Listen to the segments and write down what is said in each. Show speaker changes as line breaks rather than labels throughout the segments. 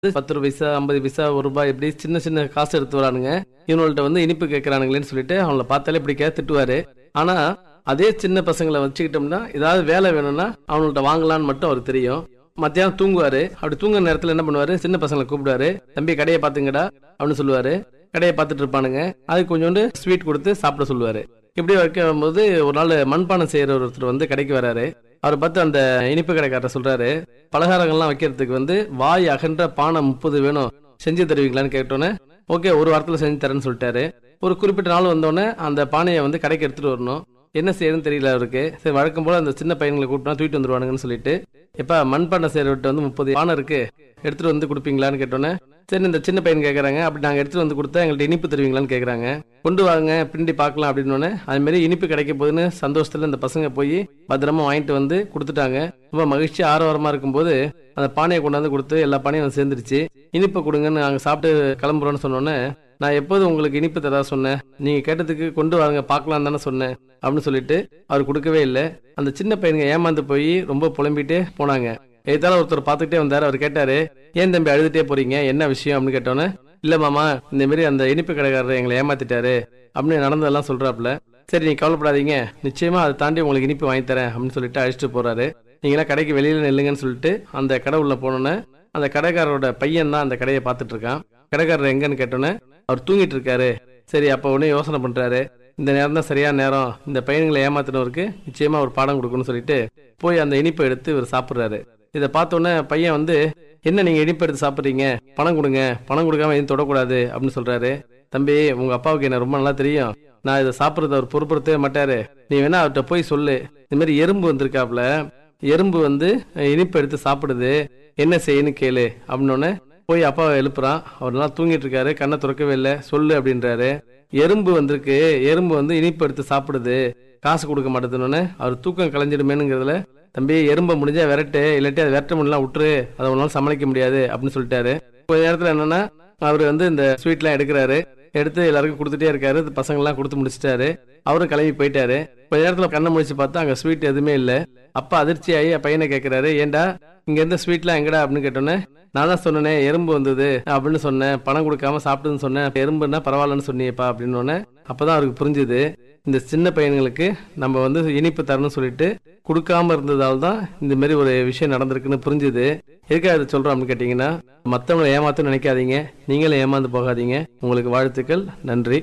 பத்து ரூபா பைசா ஐம்பது பைசா ஒரு ரூபாய் இப்படி சின்ன சின்ன காசு எடுத்து வரானுங்க இவங்கள்ட்ட வந்து இனிப்பு கேட்கறானுங்களேன்னு சொல்லிட்டு அவங்கள பார்த்தாலே பிடிக்காது திட்டுவாரு ஆனா அதே சின்ன பசங்களை வச்சுக்கிட்டோம்னா ஏதாவது வேலை வேணும்னா அவங்கள்ட்ட வாங்கலாம்னு மட்டும் அவருக்கு தெரியும் மத்தியானம் தூங்குவாரு அப்படி தூங்குற நேரத்துல என்ன பண்ணுவாரு சின்ன பசங்களை கூப்பிடுவாரு தம்பி கடையை பாத்துங்கடா அப்படின்னு சொல்லுவாரு கடையை பார்த்துட்டு இருப்பானுங்க அதுக்கு கொஞ்சோண்டு ஸ்வீட் கொடுத்து சாப்பிட சொல்லுவாரு இப்படி வைக்கும்போது ஒரு நாள் மண்பானை செய்யற ஒருத்தர் வந்து கடைக்கு வராரு அவரை பார்த்து அந்த இனிப்பு கடைக்காரர் சொல்றாரு பலகாரங்கள்லாம் வைக்கிறதுக்கு வந்து வாய் அகன்ற பானை முப்பது வேணும் செஞ்சு தருவீங்களான்னு கேட்டோன்னே ஓகே ஒரு வாரத்துல செஞ்சு தரேன்னு சொல்லிட்டாரு ஒரு குறிப்பிட்ட நாள் வந்தோடனே அந்த பானையை வந்து கடைக்கு எடுத்துட்டு வரணும் என்ன செய்யறதுன்னு தெரியல அவருக்கு சரி வழக்கம் போல அந்த சின்ன பையன்களை கூப்பிட்டா தூக்கிட்டு வந்துருவானுங்கன்னு சொல்லிட்டு எப்ப மண்பானை செய்யறவிட்ட வந்து முப்பது பானை இருக்கு எடுத்துட்டு வந்து கொடுப்பீங்களான்னு கேட்டோன்னே சரி இந்த சின்ன பையன் கேட்கறாங்க அப்படி நாங்க எடுத்துட்டு வந்து கொடுத்தா எங்கள்ட்ட இனிப்பு தருவீங்களான்னு கேக்குறாங்க கொண்டு வாங்க பிண்டி பார்க்கலாம் அப்படின்னு அது மாதிரி இனிப்பு கிடைக்க போகுதுன்னு சந்தோஷத்துல இந்த பசங்க போய் பத்திரமா வாங்கிட்டு வந்து கொடுத்துட்டாங்க ரொம்ப மகிழ்ச்சி ஆரவாரமா இருக்கும்போது அந்த பானையை கொண்டாந்து கொடுத்து எல்லா பானையும் வந்து சேர்ந்துருச்சு இனிப்பை கொடுங்கன்னு நாங்க சாப்பிட்டு கிளம்புறோம்னு சொன்னோன்னே நான் எப்போது உங்களுக்கு இனிப்பு தரா சொன்னேன் நீங்க கேட்டதுக்கு கொண்டு வாங்க பார்க்கலாம் தானே சொன்னேன் அப்படின்னு சொல்லிட்டு அவர் கொடுக்கவே இல்லை அந்த சின்ன பையனுங்க ஏமாந்து போய் ரொம்ப புலம்பிட்டே போனாங்க எதால ஒருத்தர் பார்த்துக்கிட்டே வந்தாரு அவர் கேட்டாரு ஏன் தம்பி அழுதுட்டே போறீங்க என்ன விஷயம் அப்படின்னு கேட்டோன்னே இல்ல மாமா இந்த மாதிரி அந்த இனிப்பு கடைக்காரர் எங்களை ஏமாத்திட்டாரு அப்படின்னு நடந்ததெல்லாம் சொல்றாப்புல சரி நீ கவலைப்படாதீங்க நிச்சயமா அதை தாண்டி உங்களுக்கு இனிப்பு வாங்கி தரேன் அப்படின்னு சொல்லிட்டு அழைச்சிட்டு போறாரு நீங்களாம் கடைக்கு வெளியில நில்லுங்கன்னு சொல்லிட்டு அந்த கடை உள்ள போனோன்னே அந்த கடைக்காரரோட பையன் தான் அந்த கடையை பார்த்துட்டு இருக்கான் கடைக்காரர் எங்கன்னு கேட்டோன்னே அவர் தூங்கிட்டு இருக்காரு சரி அப்ப உடனே யோசனை பண்றாரு இந்த நேரம் தான் சரியான நேரம் இந்த பையன்களை ஏமாத்தினவருக்கு நிச்சயமா ஒரு பாடம் கொடுக்கணும்னு சொல்லிட்டு போய் அந்த இனிப்பை எடுத்து இவர் சாப்பிடுறாரு இதை பார்த்த உடனே பையன் வந்து என்ன நீங்க இனிப்பு எடுத்து சாப்பிடுறீங்க பணம் கொடுங்க பணம் கொடுக்காம எதுவும் தொடக்கூடாது அப்படின்னு சொல்றாரு தம்பி உங்க அப்பாவுக்கு என்ன ரொம்ப நல்லா தெரியும் நான் இதை சாப்பிடுறத அவர் பொறுப்படுத்தவே மாட்டாரு நீ வேணா அவர்கிட்ட போய் சொல்லு இந்த மாதிரி எறும்பு வந்திருக்காப்ல எறும்பு வந்து இனிப்பு எடுத்து சாப்பிடுது என்ன செய்யன்னு கேளு அப்படின்னு போய் அப்பாவை எழுப்புறான் அவர் நல்லா தூங்கிட்டு இருக்காரு கண்ணை திறக்கவே இல்லை சொல்லு அப்படின்றாரு எறும்பு வந்திருக்கு எறும்பு வந்து இனிப்பு எடுத்து சாப்பிடுது காசு கொடுக்க மாட்டேதுன்னு அவர் தூக்கம் கலைஞ்சிடுமேனுங்கிறதுல தம்பி எறும்பை முடிஞ்சா விரட்டு இல்லாட்டி அதை விரட்ட முடியலாம் விட்டுரு அதை உன்னால சமாளிக்க முடியாது அப்படின்னு சொல்லிட்டாரு கொஞ்ச நேரத்துல என்னன்னா அவர் வந்து இந்த ஸ்வீட்லாம் எடுக்கிறாரு எடுத்து எல்லாருக்கும் கொடுத்துட்டே இருக்காரு இந்த பசங்கள்லாம் கொடுத்து முடிச்சிட்டாரு அவரும் கிளம்பி போயிட்டாரு கொஞ்ச நேரத்துல கண்ணை முடிச்சு பார்த்தா அங்க ஸ்வீட் எதுவுமே இல்ல அப்பா அதிர்ச்சியாகி பையனை கேட்கிறாரு ஏன்டா இங்க இருந்த ஸ்வீட்லாம் எங்கடா அப்படின்னு கேட்டோன்னே நான் தான் சொன்னேனே எறும்பு வந்தது அப்படின்னு சொன்னேன் பணம் கொடுக்காம சாப்பிட்டுன்னு சொன்னேன் எறும்புன்னா பரவாயில்லன்னு சொன்னியப்பா அப்படின்னு அப்பதான் அவருக்கு புரிஞ்சுது இந்த சின்ன பையன்களுக்கு நம்ம வந்து இனிப்பு தரணும்னு சொல்லிட்டு கொடுக்காம இருந்ததால் தான் இந்த மாதிரி ஒரு விஷயம் நடந்திருக்குன்னு புரிஞ்சுது எதுக்காக இதை சொல்றோம் அப்படின்னு கேட்டீங்கன்னா மத்தவங்களை ஏமாத்தணும்னு நினைக்காதீங்க நீங்களும் ஏமாந்து போகாதீங்க உங்களுக்கு வாழ்த்துக்கள் நன்றி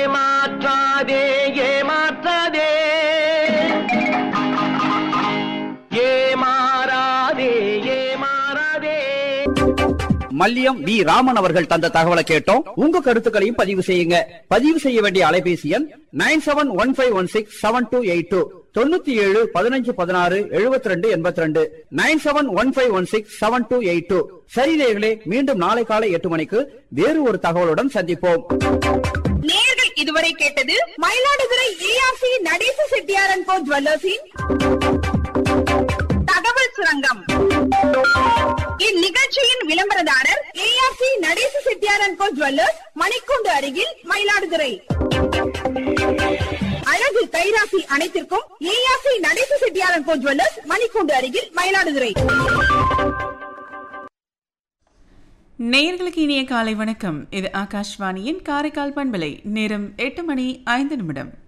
ஏமாற்றாதே ஏமாற்றாதே ஏமாறாதே ஏமாறாதே
மல்லியம் வி ராமன் அவர்கள் தந்த தகவலை கேட்டோம் உங்க கருத்துக்களையும் பதிவு செய்யுங்க பதிவு செய்ய வேண்டிய அலைபேசி எண் nine seven one five one six seven two eight two தொண்ணூத்தி ஏழு பதினஞ்சு பதினாறு எழுபத்தி ரெண்டு எண்பத்தி ரெண்டு nine seven one five one six seven two eight two சரி நேயர்களே மீண்டும் நாளை காலை எட்டு மணிக்கு வேறு ஒரு தகவலுடன் சந்திப்போம்
நேர்கள் இதுவரை கேட்டது மயிலாடுதுறை ஏஆர்சி நடேச செட்டியாரன் கோ ஜுவல்லர்ஸின் தகவல் சுரங்கம் இந்நிகழ்ச்சியின் விளம்பரதாரர் ஏஆர்சி நடேச செட்டியாரன் கோ ஜுவல்லர்ஸ் மணிக்கூண்டு அருகில் மயிலாடுதுறை அழகு கைராசி அனைத்திற்கும் ஏஆர்சி நடேச செட்டியாரன் கோ ஜுவல்லர்ஸ் மணிக்கூண்டு அருகில் மயிலாடுதுறை
நேயர்களுக்கு இனிய காலை வணக்கம் இது ஆகாஷ்வாணியின் காரைக்கால் பண்பலை நேரம் எட்டு மணி ஐந்து நிமிடம்